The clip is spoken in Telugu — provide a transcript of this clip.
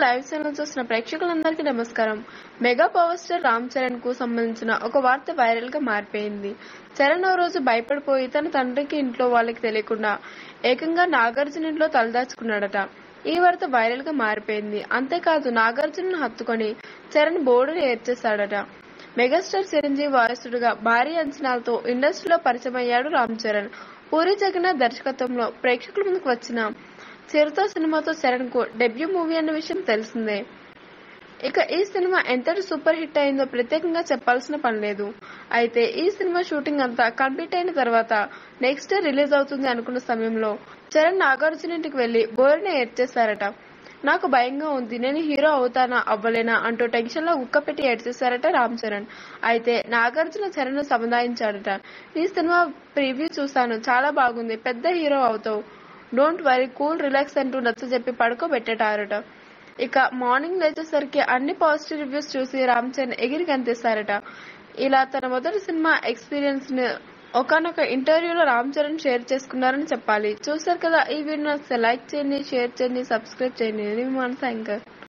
లైవ్ ఛానల్ చూసిన ప్రేక్షకులందరికీ నమస్కారం mega power star Ram Charan కు సంబంధించిన ఒక వార్త వైరల్ గా మారిపోయింది చరణ్ ఓ రోజు భయపడిపోయి తన తండ్రికి ఇంట్లో వాళ్ళకి తెలియకుండా ఏకంగా నాగార్జున ఇంట్లో తలదాచుకున్నాడట ఈ వార్త వైరల్ గా మారిపోయింది అంతేకాదు నాగార్జునను హత్తుకొని చరణ్ బోర్డును ఏర్చేశాడట మెగాస్టార్ చిరంజీవి వారసుడుగా భారీ అంచనాలతో ఇండస్ట్రీలో పరిచయమయ్యాడు రామ్ చరణ్ పూరి జగన్నాథ్ దర్శకత్వంలో ప్రేక్షకుల ముందుకు వచ్చిన చిరుత సినిమాతో చరణ్ కు డెబ్యూ మూవీ అన్న విషయం తెలిసిందే ఇక ఈ సినిమా ఎంతటి సూపర్ హిట్ అయిందో ప్రత్యేకంగా చెప్పాల్సిన పని లేదు అయితే ఈ సినిమా షూటింగ్ అంతా కంప్లీట్ అయిన తర్వాత నెక్స్ట్ డే రిలీజ్ అవుతుంది అనుకున్న సమయంలో చరణ్ నాగార్జున ఇంటికి వెళ్లి బోర్ని ఏడ్చేశారట నాకు భయంగా ఉంది నేను హీరో అవుతానా అవ్వలేనా అంటూ టెన్షన్ లో ఉక్క పెట్టి ఏడ్చేశారట రామ్ చరణ్ అయితే నాగార్జున చరణ్ సముదాయించాడట ఈ సినిమా ప్రివ్యూ చూశాను చాలా బాగుంది పెద్ద హీరో అవుతావు డోంట్ వరీ కూల్ రిలాక్స్ అంటూ నచ్చ చెప్పి పడుకోబెట్టేటారట ఇక మార్నింగ్ లేచేసరికి అన్ని పాజిటివ్ రివ్యూస్ చూసి రామ్ చరణ్ ఎగిరి కనిపిస్తారట ఇలా తన మొదటి సినిమా ఎక్స్పీరియన్స్ ని ఒకనొక ఇంటర్వ్యూలో రామ్ చరణ్ షేర్ చేసుకున్నారని చెప్పాలి చూసారు కదా ఈ వీడియో లైక్ చేయండి షేర్ చేయండి సబ్స్క్రైబ్ చేయండి నేను మీ మనసు యాంకర్